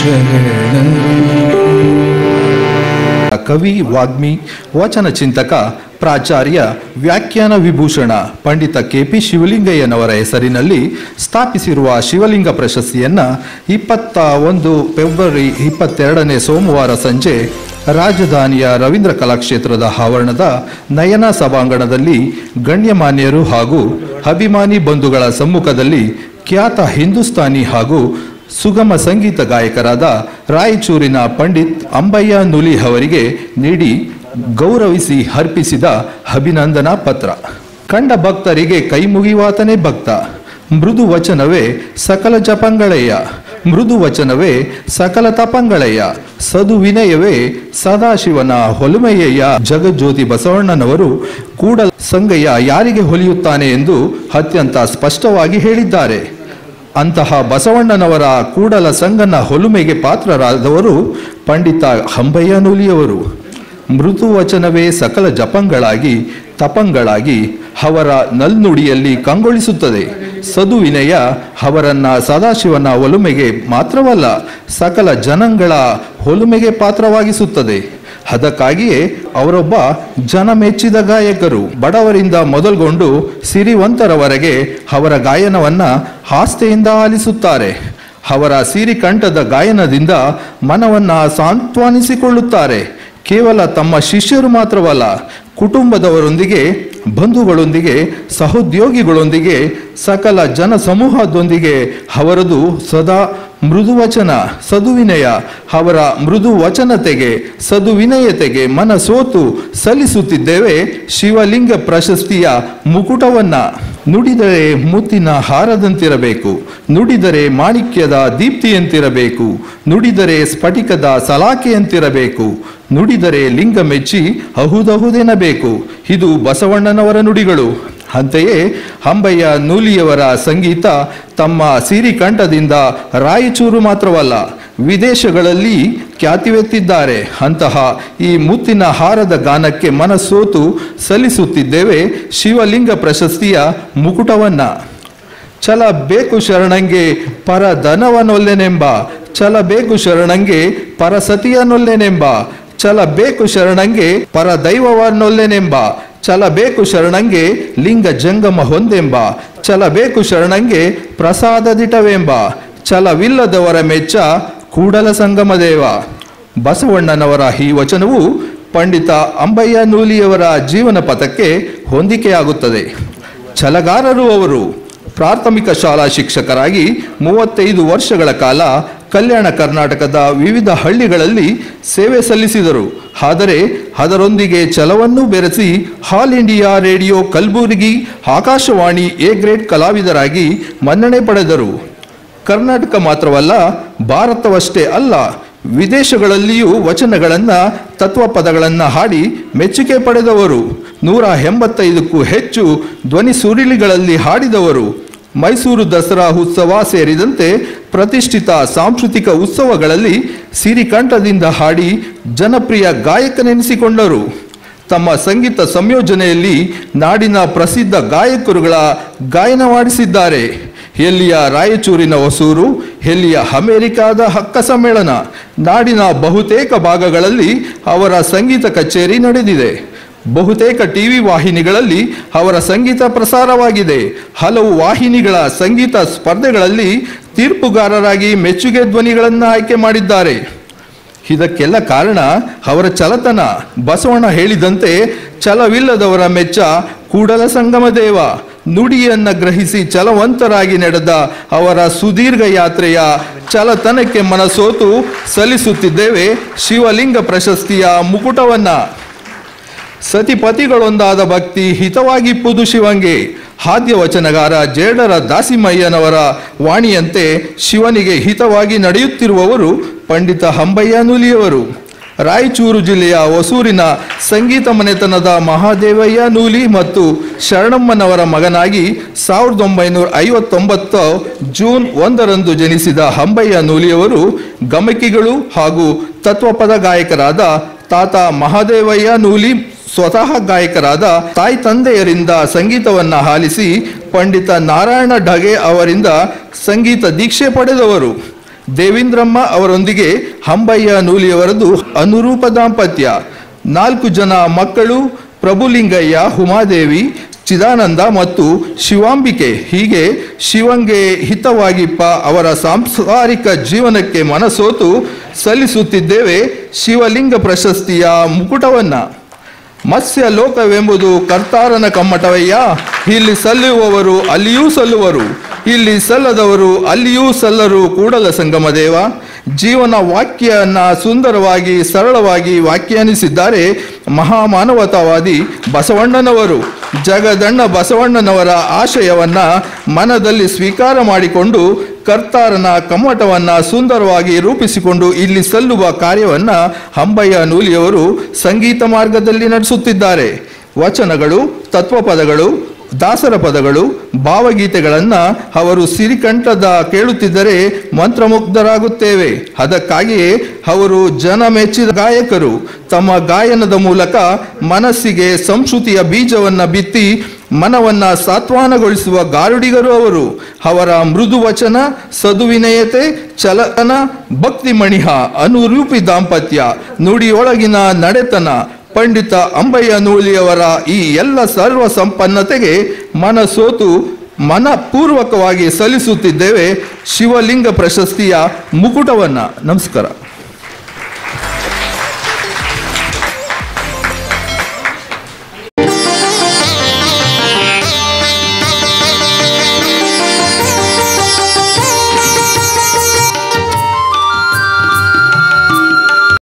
ಕವಿ ವಾಗ್ಮಿ ವಚನ ಚಿಂತಕ ಪ್ರಾಚಾರ್ಯ ವ್ಯಾಖ್ಯಾನ ವಿಭೂಷಣ ಪಂಡಿತ ಕೆ ಪಿ ಶಿವಲಿಂಗಯ್ಯನವರ ಹೆಸರಿನಲ್ಲಿ ಸ್ಥಾಪಿಸಿರುವ ಶಿವಲಿಂಗ ಪ್ರಶಸ್ತಿಯನ್ನ ಇಪ್ಪತ್ತ ಒಂದು ಫೆಬ್ರವರಿ ಇಪ್ಪತ್ತೆರಡನೇ ಸೋಮವಾರ ಸಂಜೆ ರಾಜಧಾನಿಯ ರವೀಂದ್ರ ಕಲಾಕ್ಷೇತ್ರದ ಆವರಣದ ನಯನ ಸಭಾಂಗಣದಲ್ಲಿ ಗಣ್ಯಮಾನ್ಯರು ಹಾಗೂ ಅಭಿಮಾನಿ ಬಂಧುಗಳ ಸಮ್ಮುಖದಲ್ಲಿ ಖ್ಯಾತ ಹಿಂದೂಸ್ತಾನಿ ಹಾಗೂ ಸುಗಮ ಸಂಗೀತ ಗಾಯಕರಾದ ರಾಯಚೂರಿನ ಪಂಡಿತ್ ಅಂಬಯ್ಯ ನುಲಿ ಅವರಿಗೆ ನೀಡಿ ಗೌರವಿಸಿ ಅರ್ಪಿಸಿದ ಅಭಿನಂದನಾ ಪತ್ರ ಕಂಡ ಭಕ್ತರಿಗೆ ಕೈ ಮುಗಿವಾತನೇ ಭಕ್ತ ಮೃದು ವಚನವೇ ಸಕಲ ಜಪಂಗಳೆಯ ಮೃದು ವಚನವೇ ಸಕಲ ತಪಂಗಳೆಯ ಸದು ವಿನಯವೇ ಸದಾಶಿವನ ಹೊಲುಮೆಯ ಜಗಜ್ಯೋತಿ ಬಸವಣ್ಣನವರು ಕೂಡಲ ಸಂಗಯ್ಯ ಯಾರಿಗೆ ಹೊಲಿಯುತ್ತಾನೆ ಎಂದು ಅತ್ಯಂತ ಸ್ಪಷ್ಟವಾಗಿ ಹೇಳಿದ್ದಾರೆ ಅಂತಹ ಬಸವಣ್ಣನವರ ಕೂಡಲ ಸಂಗನ ಹೊಲುಮೆಗೆ ಪಾತ್ರರಾದವರು ಪಂಡಿತ ಹಂಬಯ್ಯ ನೂಲಿಯವರು ಮೃದು ವಚನವೇ ಸಕಲ ಜಪಂಗಳಾಗಿ ತಪಂಗಳಾಗಿ ಅವರ ನಲ್ನುಡಿಯಲ್ಲಿ ಕಂಗೊಳಿಸುತ್ತದೆ ಸದುವಿನಯ ಅವರನ್ನ ಸದಾಶಿವನ ಒಲುಮೆಗೆ ಮಾತ್ರವಲ್ಲ ಸಕಲ ಜನಗಳ ಒಲುಮೆಗೆ ಪಾತ್ರವಾಗಿಸುತ್ತದೆ ಅದಕ್ಕಾಗಿಯೇ ಅವರೊಬ್ಬ ಜನ ಮೆಚ್ಚಿದ ಗಾಯಕರು ಬಡವರಿಂದ ಮೊದಲುಗೊಂಡು ಸಿರಿವಂತರವರೆಗೆ ಅವರ ಗಾಯನವನ್ನ ಆಸ್ಥೆಯಿಂದ ಆಲಿಸುತ್ತಾರೆ ಅವರ ಸಿರಿಕಂಠದ ಗಾಯನದಿಂದ ಮನವನ್ನ ಸಾಂತ್ವನಿಸಿಕೊಳ್ಳುತ್ತಾರೆ ಕೇವಲ ತಮ್ಮ ಶಿಷ್ಯರು ಮಾತ್ರವಲ್ಲ ಕುಟುಂಬದವರೊಂದಿಗೆ ಬಂಧುಗಳೊಂದಿಗೆ ಸಹೋದ್ಯೋಗಿಗಳೊಂದಿಗೆ ಸಕಲ ಜನ ಸಮೂಹದೊಂದಿಗೆ ಅವರದು ಸದಾ ಮೃದುವಚನ ಸದುವಿನಯ ಅವರ ಮೃದು ವಚನತೆಗೆ ಸದುವಿನಯತೆಗೆ ಮನ ಸೋತು ಸಲ್ಲಿಸುತ್ತಿದ್ದೇವೆ ಶಿವಲಿಂಗ ಪ್ರಶಸ್ತಿಯ ಮುಕುಟವನ್ನ ನುಡಿದರೆ ಮುತ್ತಿನ ಹಾರದಂತಿರಬೇಕು ನುಡಿದರೆ ಮಾಣಿಕ್ಯದ ದೀಪ್ತಿಯಂತಿರಬೇಕು ನುಡಿದರೆ ಸ್ಫಟಿಕದ ಸಲಾಕೆಯಂತಿರಬೇಕು ನುಡಿದರೆ ಲಿಂಗ ಮೆಚ್ಚಿ ಅಹುದಹುದೆನಬೇಕು ಇದು ಬಸವಣ್ಣನವರ ನುಡಿಗಳು ಅಂತೆಯೇ ಅಂಬಯ್ಯ ನೂಲಿಯವರ ಸಂಗೀತ ತಮ್ಮ ಸಿರಿಕಂಠದಿಂದ ರಾಯಚೂರು ಮಾತ್ರವಲ್ಲ ವಿದೇಶಗಳಲ್ಲಿ ಖ್ಯಾತಿವೆತ್ತಿದ್ದಾರೆ ಅಂತಹ ಈ ಮುತ್ತಿನ ಹಾರದ ಗಾನಕ್ಕೆ ಮನಸ್ಸೋತು ಸಲ್ಲಿಸುತ್ತಿದ್ದೇವೆ ಶಿವಲಿಂಗ ಪ್ರಶಸ್ತಿಯ ಮುಕುಟವನ್ನ ಛಲ ಬೇಕು ಶರಣಂಗೆ ಪರ ಧನವನೊಲ್ಲೆನೆಂಬ ಛಲ ಬೇಕು ಶರಣಂಗೆ ಪರ ಸತಿಯನೊಲ್ಲೆನೆಂಬ ಛಲ ಬೇಕು ಶರಣಂಗೆ ಪರ ದೈವವನ್ನೊಲ್ಲೆನೆಂಬ ಛಲ ಬೇಕು ಶರಣಂಗೆ ಲಿಂಗ ಜಂಗಮ ಹೊಂದೆಂಬ ಛಲ ಬೇಕು ಶರಣಂಗೆ ಪ್ರಸಾದದಿಟವೆಂಬ ಛಲವಿಲ್ಲದವರ ಮೆಚ್ಚ ಕೂಡಲ ಸಂಗಮ ದೇವ ಬಸವಣ್ಣನವರ ಈ ವಚನವು ಪಂಡಿತ ಅಂಬಯ್ಯ ನೂಲಿಯವರ ಜೀವನ ಪಥಕ್ಕೆ ಹೊಂದಿಕೆಯಾಗುತ್ತದೆ ಛಲಗಾರರು ಅವರು ಪ್ರಾಥಮಿಕ ಶಾಲಾ ಶಿಕ್ಷಕರಾಗಿ ಮೂವತ್ತೈದು ವರ್ಷಗಳ ಕಾಲ ಕಲ್ಯಾಣ ಕರ್ನಾಟಕದ ವಿವಿಧ ಹಳ್ಳಿಗಳಲ್ಲಿ ಸೇವೆ ಸಲ್ಲಿಸಿದರು ಆದರೆ ಅದರೊಂದಿಗೆ ಛಲವನ್ನು ಬೆರೆಸಿ All India Radio Kalaburagi Akashvani A grade ಕಲಾವಿದರಾಗಿ ಮನ್ನಣೆ ಪಡೆದರು ಕರ್ನಾಟಕ ಮಾತ್ರವಲ್ಲ ಭಾರತವಷ್ಟೇ ಅಲ್ಲ ವಿದೇಶಗಳಲ್ಲಿಯೂ ವಚನಗಳನ್ನು ತತ್ವಪದಗಳನ್ನು ಹಾಡಿ ಮೆಚ್ಚುಗೆ ಪಡೆದವರು ನೂರ ಎಂಬತ್ತೈದಕ್ಕೂ ಹೆಚ್ಚು ಧ್ವನಿ ಸುರುಳಿಗಳಲ್ಲಿ ಹಾಡಿದವರು ಮೈಸೂರು ದಸರಾ ಉತ್ಸವ ಸೇರಿದಂತೆ ಪ್ರತಿಷ್ಠಿತ ಸಾಂಸ್ಕೃತಿಕ ಉತ್ಸವಗಳಲ್ಲಿ ಸಿರಿಕಂಠದಿಂದ ಹಾಡಿ ಜನಪ್ರಿಯ ಗಾಯಕನೆನಿಸಿಕೊಂಡರು ತಮ್ಮ ಸಂಗೀತ ಸಂಯೋಜನೆಯಲ್ಲಿ ನಾಡಿನ ಪ್ರಸಿದ್ಧ ಗಾಯಕರುಗಳ ಗಾಯನ ಮಾಡಿಸಿದ್ದಾರೆ ಎಲ್ಲಿಯ ರಾಯಚೂರಿನ ಹೊಸೂರು ಎಲ್ಲಿಯ ಅಮೆರಿಕಾದ ಹಕ್ಕ ಸಮ್ಮೇಳನ ನಾಡಿನ ಬಹುತೇಕ ಭಾಗಗಳಲ್ಲಿ ಅವರ ಸಂಗೀತ ಕಚೇರಿ ನಡೆದಿದೆ ಬಹುತೇಕ ಟಿವಿ ವಾಹಿನಿಗಳಲ್ಲಿ ಅವರ ಸಂಗೀತ ಪ್ರಸಾರವಾಗಿದೆ ಹಲವು ವಾಹಿನಿಗಳ ಸಂಗೀತ ಸ್ಪರ್ಧೆಗಳಲ್ಲಿ ತೀರ್ಪುಗಾರರಾಗಿ ಮೆಚ್ಚುಗೆ ಧ್ವನಿಗಳನ್ನು ಆಯ್ಕೆ ಮಾಡಿದ್ದಾರೆ ಇದಕ್ಕೆಲ್ಲ ಕಾರಣ ಅವರ ಚಲತನ ಬಸವಣ್ಣ ಹೇಳಿದಂತೆ ಛಲವಿಲ್ಲದವರ ಮೆಚ್ಚ ಕೂಡಲ ಸಂಗಮ ದೇವ ನುಡಿಯನ್ನ ಗ್ರಹಿಸಿ ಛಲವಂತರಾಗಿ ನಡೆದ ಅವರ ಸುದೀರ್ಘ ಯಾತ್ರೆಯ ಛಲತನಕ್ಕೆ ಮನಸೋತು ಸಲ್ಲಿಸುತ್ತಿದ್ದೇವೆ ಶಿವಲಿಂಗ ಪ್ರಶಸ್ತಿಯ ಮುಕುಟವನ್ನ ಸತಿಪತಿಗಳೊಂದಾದ ಭಕ್ತಿ ಹಿತವಾಗಿಪ್ಪುದು ಶಿವಂಗೆ ಹಾದ್ಯ ವಚನಗಾರ ಜೇಡರ ದಾಸಿಮಯ್ಯನವರ ವಾಣಿಯಂತೆ ಶಿವನಿಗೆ ಹಿತವಾಗಿ ನಡೆಯುತ್ತಿರುವವರು ಪಂಡಿತ ಹಂಬಯ್ಯ ನೂಲಿಯವರು ರಾಯಚೂರು ಜಿಲ್ಲೆಯ ಹೊಸೂರಿನ ಸಂಗೀತ ಮನೆತನದ ಮಹಾದೇವಯ್ಯ ನೂಲಿ ಮತ್ತು ಶರಣಮ್ಮನವರ ಮಗನಾಗಿ ಸಾವಿರದ ಒಂಬೈನೂರ ಐವತ್ತೊಂಬತ್ತು ಜೂನ್ ಒಂದರಂದು ಜನಿಸಿದ ಹಂಬಯ್ಯ ನೂಲಿಯವರು ಗಮಕಿಗಳು ಹಾಗೂ ತತ್ವಪದ ಗಾಯಕರಾದ ತಾತ ಮಹಾದೇವಯ್ಯ ನೂಲಿ ಸ್ವತಃ ಗಾಯಕರಾದ ತಾಯಿ ತಂದೆಯರಿಂದ ಸಂಗೀತವನ್ನ ಆಲಿಸಿ ಪಂಡಿತ ನಾರಾಯಣ ಢಗೆ ಅವರಿಂದ ಸಂಗೀತ ದೀಕ್ಷೆ ಪಡೆದವರು ದೇವೇಂದ್ರಮ್ಮ ಅವರೊಂದಿಗೆ ಹಂಬಯ್ಯ ನೂಲಿಯವರದು ಅನುರೂಪ ದಾಂಪತ್ಯ ನಾಲ್ಕು ಜನ ಮಕ್ಕಳು ಪ್ರಭುಲಿಂಗಯ್ಯ ಉಮಾದೇವಿ ಚಿದಾನಂದ ಮತ್ತು ಶಿವಾಂಬಿಕೆ ಹೀಗೆ ಶಿವಂಗೆ ಹಿತವಾಗಿಪ್ಪ ಅವರ ಸಾಂಸಾರಿಕ ಜೀವನಕ್ಕೆ ಮನಸೋತು ಸಲ್ಲಿಸುತ್ತಿದ್ದೇವೆ ಶಿವಲಿಂಗ ಪ್ರಶಸ್ತಿಯ ಮುಕುಟವನ್ನ ಮತ್ಸ್ಯ ಲೋಕವೆಂಬುದು ಕರ್ತಾರನ ಕಮ್ಮಟವಯ್ಯ ಇಲ್ಲಿ ಸಲ್ಲುವವರು ಅಲ್ಲಿಯೂ ಸಲ್ಲುವರು ಇಲ್ಲಿ ಸಲ್ಲದವರು ಅಲ್ಲಿಯೂ ಸಲ್ಲರು ಕೂಡಲ ಸಂಗಮ ದೇವ ಜೀವನ ವಾಕ್ಯನ್ನ ಸುಂದರವಾಗಿ ಸರಳವಾಗಿ ವ್ಯಾಖ್ಯಾನಿಸಿದ್ದಾರೆ ಮಹಾಮಾನವತಾವಾದಿ ಬಸವಣ್ಣನವರು ಜಗದಣ್ಣ ಬಸವಣ್ಣನವರ ಆಶಯವನ್ನ ಮನದಲ್ಲಿ ಸ್ವೀಕಾರ ಮಾಡಿಕೊಂಡು ಕರ್ತಾರನ ಕಮ್ಮಟವನ್ನ ಸುಂದರವಾಗಿ ರೂಪಿಸಿಕೊಂಡು ಇಲ್ಲಿ ಸಲ್ಲುವ ಕಾರ್ಯವನ್ನ ಹಂಬಯ್ಯ ನೂಲಿಯವರು ಸಂಗೀತ ಮಾರ್ಗದಲ್ಲಿ ನಡೆಸುತ್ತಿದ್ದಾರೆ ವಚನಗಳು ತತ್ವಪದಗಳು ದಾಸರ ಪದಗಳು ಭಾವಗೀತೆಗಳನ್ನು ಅವರು ಸಿರಿಕಂಠದ ಕೇಳುತ್ತಿದ್ದರೆ ಮಂತ್ರಮುಗ್ಧರಾಗುತ್ತೇವೆ ಅದಕ್ಕಾಗಿಯೇ ಅವರು ಜನ ಮೆಚ್ಚಿದ ಗಾಯಕರು ತಮ್ಮ ಗಾಯನದ ಮೂಲಕ ಮನಸ್ಸಿಗೆ ಸಂಸ್ಕೃತಿಯ ಬೀಜವನ್ನ ಬಿತ್ತಿ ಮನವನ್ನ ಸಾತ್ವಾನಗೊಳಿಸುವ ಗಾರುಡಿಗರು ಅವರು ಅವರ ಮೃದು ವಚನ ಸದುವಿನಯತೆ ಚಲನ ಭಕ್ತಿ ಮಣಿಹ ಅನುರೂಪಿ ದಾಂಪತ್ಯ ನುಡಿಯೊಳಗಿನ ನಡೆತನ ಪಂಡಿತ ಅಂಬಯ್ಯ ನೂಲಿಯವರ ಈ ಎಲ್ಲ ಸರ್ವ ಸಂಪನ್ನತೆಗೆ ಮನಸೋತು ಮನಪೂರ್ವಕವಾಗಿ ಸಲ್ಲಿಸುತ್ತಿದ್ದೇವೆ ಶಿವಲಿಂಗ ಪ್ರಶಸ್ತಿಯ ಮುಕುಟವನ್ನ ನಮಸ್ಕಾರ